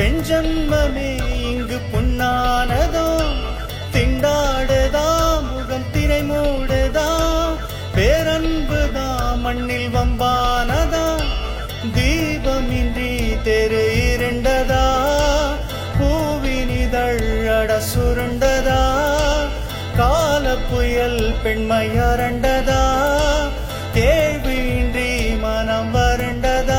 பெண் ஜன்மமே இங்கு பொன்னானதோ திண்டாடுதா முகம் திரை மூடுதா பேரன்புதா மண்ணில் வம்பானதா தீபமின்றி தெரு இருண்டதா பூவினிதழ் அட சுருண்டதா கால புயல் பெண்மை அரண்டதா கேள்வியின்றி மனம் வருண்டதா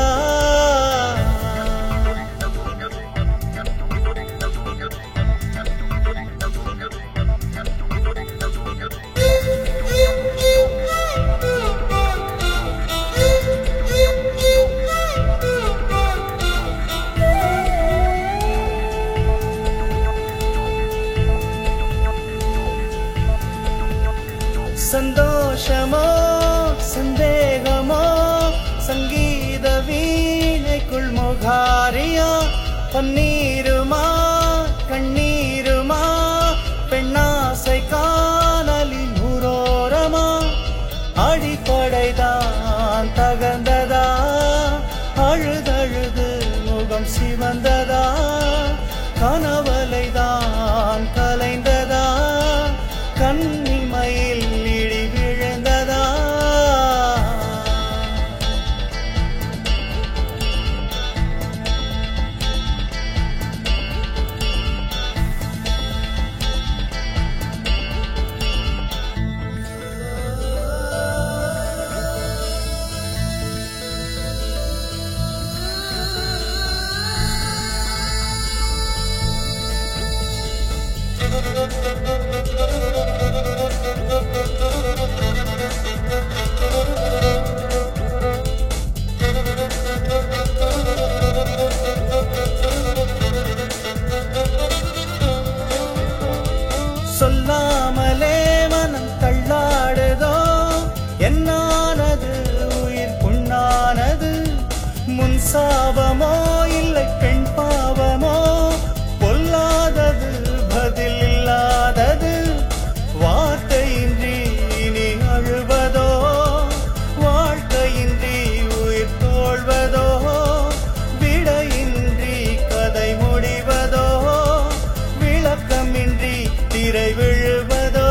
சந்தோஷமோ சந்தேகமோ சங்கீத வீணைக்குள் முகாரியா பன்னீருமா கண்ணீருமா பெண்ணாசை காணலின் நூரோரமா அடிப்படைதான் தகந்ததா அழுதழுது முகம் சிவந்ததா கனவலைதான் கலைந்ததா கண்ணிமையில் இடி விழுந்ததா சொல்லாமலே மனம் தள்ளாடுதோ என்னானது உயிர் புண்ணானது முன் சாபமோ இல்லை பெண் பாவமோ பொல்லாதது பதில் இல்லாதது வார்த்தையின்றி இனி அழுவதோ வாழ்க்கையின்றி உயிர் தோழ்வதோ விடையின்றி கதை முடிவதோ விளக்கமின்றி திரை விழுவதோ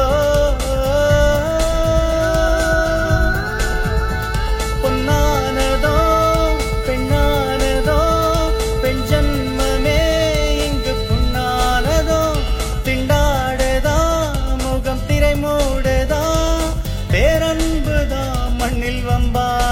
பொன்னானதோ பெண்ணானதோ பெண் ஜன்மமே இங்கு பொன்னானதோ திண்டாடுதா முகம் திரை மூடுதா பேரன்புதா மண்ணில் வம்பா